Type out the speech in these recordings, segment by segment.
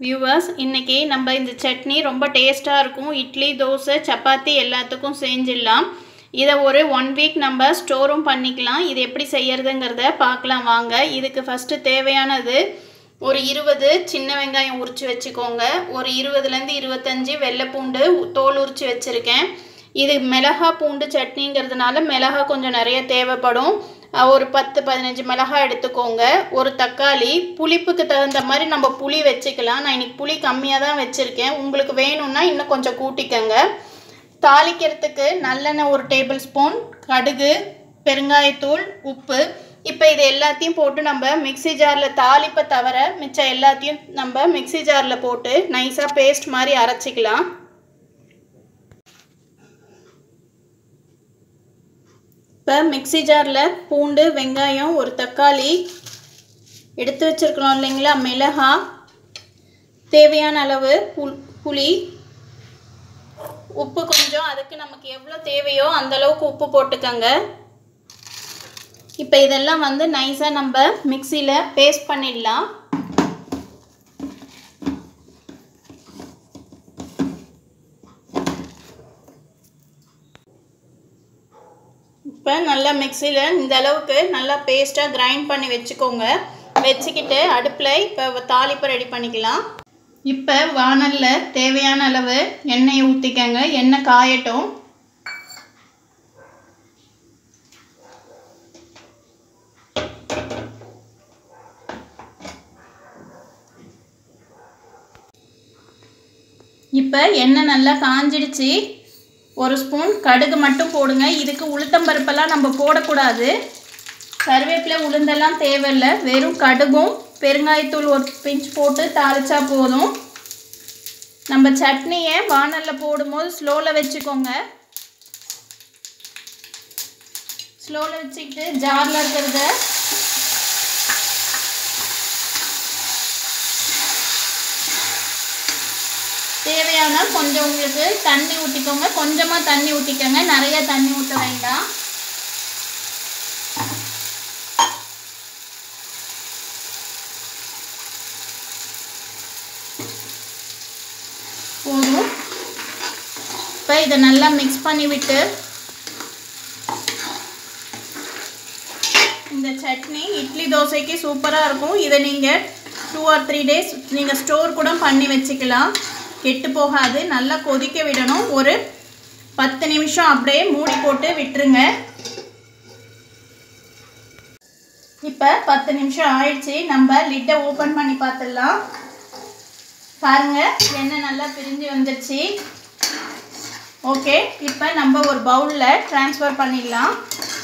viewers இன்றைக்கி நம்ம இந்த சட்னி ரொம்ப டேஸ்ட்டாக இருக்கும் இட்லி தோசை சப்பாத்தி எல்லாத்துக்கும் செஞ்சிடலாம் இதை ஒரு ஒன் வீக் நம்ம ஸ்டோரும் பண்ணிக்கலாம் இது எப்படி செய்யறதுங்கிறத பார்க்கலாம் வாங்க இதுக்கு ஃபஸ்ட்டு தேவையானது ஒரு இருபது சின்ன வெங்காயம் உரித்து வச்சுக்கோங்க ஒரு இருபதுலேருந்து இருபத்தஞ்சி வெள்ளைப்பூண்டு தோல் உரித்து வச்சுருக்கேன் இது மிளகா பூண்டு சட்னிங்கிறதுனால மிளகா கொஞ்சம் நிறைய தேவைப்படும் ஒரு பத்து பதினஞ்சு மிளகா எடுத்துக்கோங்க ஒரு தக்காளி புளிப்புக்கு தகுந்த மாதிரி நம்ம புளி வச்சுக்கலாம் நான் இன்னைக்கு புளி கம்மியாக தான் வச்சுருக்கேன் உங்களுக்கு வேணும்னா இன்னும் கொஞ்சம் கூட்டிக்கங்க தாளிக்கிறதுக்கு நல்லெண்ணெய் ஒரு டேபிள் ஸ்பூன் கடுகு பெருங்காயத்தூள் உப்பு இப்போ இது எல்லாத்தையும் போட்டு நம்ம மிக்சி ஜாரில் தாளிப்பை தவிர மிச்சம் எல்லாத்தையும் நம்ம மிக்சி ஜாரில் போட்டு நைஸாக பேஸ்ட் மாதிரி அரைச்சிக்கலாம் இப்போ மிக்சி ஜாரில் பூண்டு வெங்காயம் ஒரு தக்காளி எடுத்து வச்சுருக்கிறோம் இல்லைங்களா மிளகா தேவையான அளவு புல் புளி உப்பு கொஞ்சம் அதுக்கு நமக்கு எவ்வளோ தேவையோ அந்தளவுக்கு உப்பு போட்டுக்கோங்க இப்போ இதெல்லாம் வந்து நைஸாக நம்ம மிக்சியில் பேஸ்ட் பண்ணிடலாம் இப்போ நல்லா மிக்சியில் இந்த அளவுக்கு நல்லா பேஸ்ட்டாக கிரைண்ட் பண்ணி வச்சுக்கோங்க வச்சுக்கிட்டு அடுப்பில் இப்போ தாளிப்பை ரெடி பண்ணிக்கலாம் இப்போ வானலில் தேவையான அளவு எண்ணெயை ஊற்றிக்கங்க எண்ணெய் காயட்டும் இப்போ எண்ணெய் நல்லா காஞ்சிடுச்சு ஒரு ஸ்பூன் கடுகு மட்டும் போடுங்க இதுக்கு உளுத்தம்பருப்பெல்லாம் நம்ம போடக்கூடாது கருவேப்பிலை உளுந்தெல்லாம் தேவையில்லை வெறும் கடுகும் பெருங்காயத்தூள் ஒரு பிஞ்ச் போட்டு தாளிச்சா போதும் நம்ம சட்னியை வானலில் போடும்போது ஸ்லோவில் வச்சுக்கோங்க ஸ்லோவில் வச்சுக்கிட்டு ஜாரில் இருக்கிறத தேவையான கொஞ்சம் உங்களுக்கு தண்ணி ஊற்றிக்கோங்க கொஞ்சமாக தண்ணி ஊற்றிக்கோங்க நிறைய தண்ணி ஊற்ற வேண்டாம் போதும் இப்போ இதை நல்லா மிக்ஸ் பண்ணி விட்டு இந்த சட்னி இட்லி தோசைக்கு சூப்பராக இருக்கும் இதை நீங்கள் டூ ஆர் த்ரீ டேஸ் நீங்கள் ஸ்டோர் கூட பண்ணி வச்சுக்கலாம் கெட்டு போகாது நல்லா கொதிக்க விடணும் ஒரு பத்து நிமிஷம் அப்படியே மூடி போட்டு விட்டுருங்க இப்போ பத்து நிமிஷம் ஆயிடுச்சு நம்ம லிட்டை ஓப்பன் பண்ணி பார்த்துடலாம் பாருங்க எண்ணெய் நல்லா பிரிஞ்சு வந்துடுச்சு ஓகே இப்போ நம்ம ஒரு பவுலில் ட்ரான்ஸ்ஃபர் பண்ணிடலாம்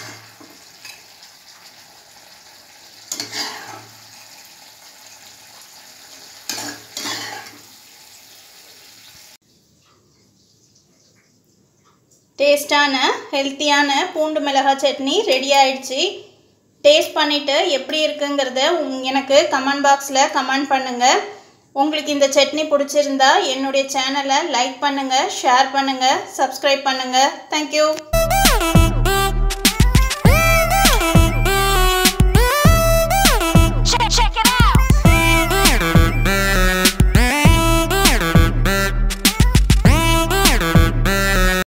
டேஸ்டான ஹெல்த்தியான பூண்டு மிளகாய் சட்னி ரெடி ஆயிடுச்சு டேஸ்ட் பண்ணிவிட்டு எப்படி இருக்குங்கிறத எனக்கு கமெண்ட் பாக்ஸில் கமெண்ட் பண்ணுங்கள் உங்களுக்கு இந்த சட்னி பிடிச்சிருந்தா என்னுடைய சேனலை லைக் பண்ணுங்கள் ஷேர் பண்ணுங்கள் சப்ஸ்கிரைப் பண்ணுங்கள் தேங்க்யூ